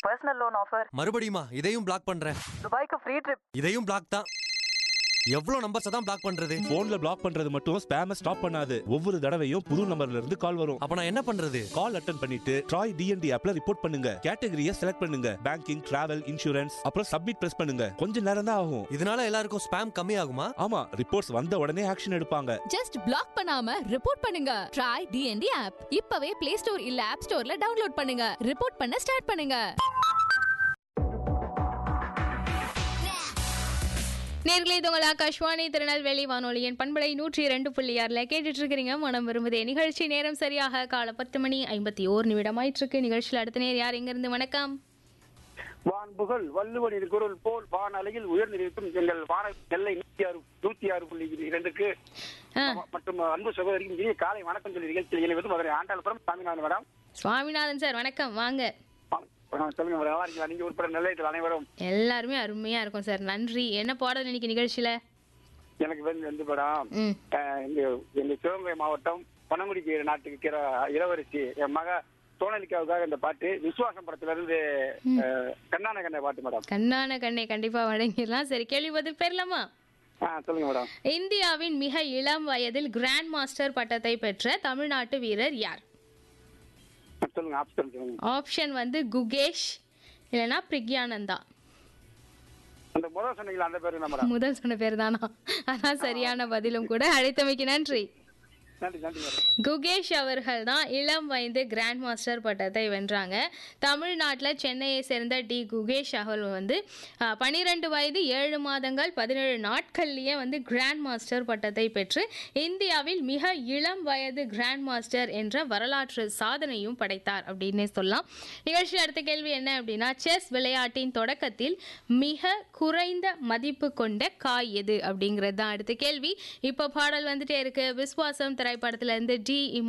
personal loan offer மறுபடியுமா இதையும் black பண்றேன் துபாய்க்கு ஃப்ரீ ட்ரிப் இதையும் பிளாக் தான் எவ்வளவு நம்பர்ஸ் தான் பிளாக் பண்றது போன்ல பிளாக் பண்றது மட்டும் ஸ்பேம ஸ்டாப் பண்ணாது ஒவ்வொரு தடவையும் புது நம்பர்ல இருந்து கால் வரும் அப்ப நான் என்ன பண்றது கால் அட்டன் பண்ணிட்டு ட்ராய் டிஎன்டி ஆப்ல ரிப்போர்ட் பண்ணுங்க கேட்டகரியை செலக்ட் பண்ணுங்க பேங்கிங் டிராவல் இன்சூரன்ஸ் அப்புறம் சப்மிட் பிரஸ் பண்ணுங்க கொஞ்ச நேரம் தான் ஆகும் இதனால எல்லாருக்கும் ஸ்பேம் கம்மி ஆகுமா ஆமா ரிப்போர்ட்ஸ் வந்த உடனே ஆக்ஷன் எடுப்பாங்க ஜஸ்ட் பிளாக் பண்ணாம ரிப்போர்ட் பண்ணுங்க ட்ரை டிஎன்டி ஆப் இப்பவே பிளே ஸ்டோர் இல்ல ஆப் ஸ்டோர்ல டவுன்லோட் பண்ணுங்க ரிப்போர்ட் பண்ண ஸ்டார்ட் பண்ணுங்க நேர்களே இது உங்கள் ஆகாஷ்வாணி திருநெல்வேலி வானொலியின் பண்பலை நூற்றி இரண்டு புள்ளி ஆறில் கேட்டுட்டு இருக்கிறீங்க மனம் விரும்புதே நிகழ்ச்சி நேரம் சரியாக காலை பத்து மணி ஐம்பத்தி ஓர் நிமிடம் ஆயிட்டிருக்கு நிகழ்ச்சியில் அடுத்த நேர் யார் எங்கிருந்து வணக்கம் வான் புகழ் வள்ளுவனின் குரல் போல் வான் அலையில் உயர்ந்திருக்கும் எங்கள் வான நெல்லை நூத்தி ஆறு நூத்தி ஆறு புள்ளி இரண்டுக்கு ஆ, மற்றும் அன்பு சகோதரிக்கும் இனிய காலை வணக்கம் சொல்லி நிகழ்ச்சியில் இணைவது மதுரை ஆண்டாள்புரம் சாமிநாதன் மேடம் சுவாமிநாதன் சார் வணக்கம் வாங்க வணக்கம், சொல்லுங்க மேடம் நல்லா இருக்கீங்களா நீங்க உட்பட நிலையத்தில் அனைவரும் எல்லாருமே அருமையா இருக்கும் சார் நன்றி என்ன பாடல் இன்னைக்கு நிகழ்ச்சியில எனக்கு வந்து வந்து மேடம் ம் அஹ், எங்க எங்க சிவகங்கை மாவட்டம் பனங்குடிக்கு நாட்டுக்கு இருக்கிற இளவரசி என் மக சோனலிக்காவுக்காக இந்த பாட்டு விசுவாசம் படத்துல இருந்து அஹ், கண்ணான கண்ணை பாட்டு மேடம் கண்ணான கண்ணை கண்டிப்பா வழங்கிடலாம் சரி கேள்வி பதில் பெறலாமா ஆ சொல்லுங்க மேடம் இந்தியாவின் மிக இளம் வயதில் கிராண்ட் மாஸ்டர் பட்டத்தை பெற்ற தமிழ்நாட்டு வீரர் யார் சொல்லுங்க ஆப்ஷன் சொல்லுங்க ஆப்ஷன் வந்து குகேஷ் இல்லைன்னா பிரிக்யானந்தா அந்த முதல் சொன்னீங்களா அந்த பேரு என்ன மேடம் முதல் சொன்ன பேர் தானா அதான் சரியான பதிலும் கூட அழைத்தமைக்கு நன்றி நன்றி நன்றி மேடம் குகேஷ் அவர்கள் தான் இளம் வயது கிராண்ட் மாஸ்டர் பட்டத்தை வென்றாங்க தமிழ்நாட்டில் சென்னையை சேர்ந்த டி குகேஷ் அவர்கள் வந்து பன்னிரெண்டு வயது ஏழு மாதங்கள் பதினேழு நாட்கள்லேயே வந்து கிராண்ட் மாஸ்டர் பட்டத்தை பெற்று இந்தியாவில் மிக இளம் வயது கிராண்ட் மாஸ்டர் என்ற வரலாற்று சாதனையும் படைத்தார் அப்படின்னே சொல்லலாம் நிகழ்ச்சி அடுத்த கேள்வி என்ன அப்படின்னா செஸ் விளையாட்டின் தொடக்கத்தில் மிக குறைந்த மதிப்பு கொண்ட காய் எது அப்படிங்கிறது தான் அடுத்த கேள்வி இப்போ பாடல் வந்துட்டே இருக்கு விஸ்வாசம் திரைப்படத்துல இருந்து டி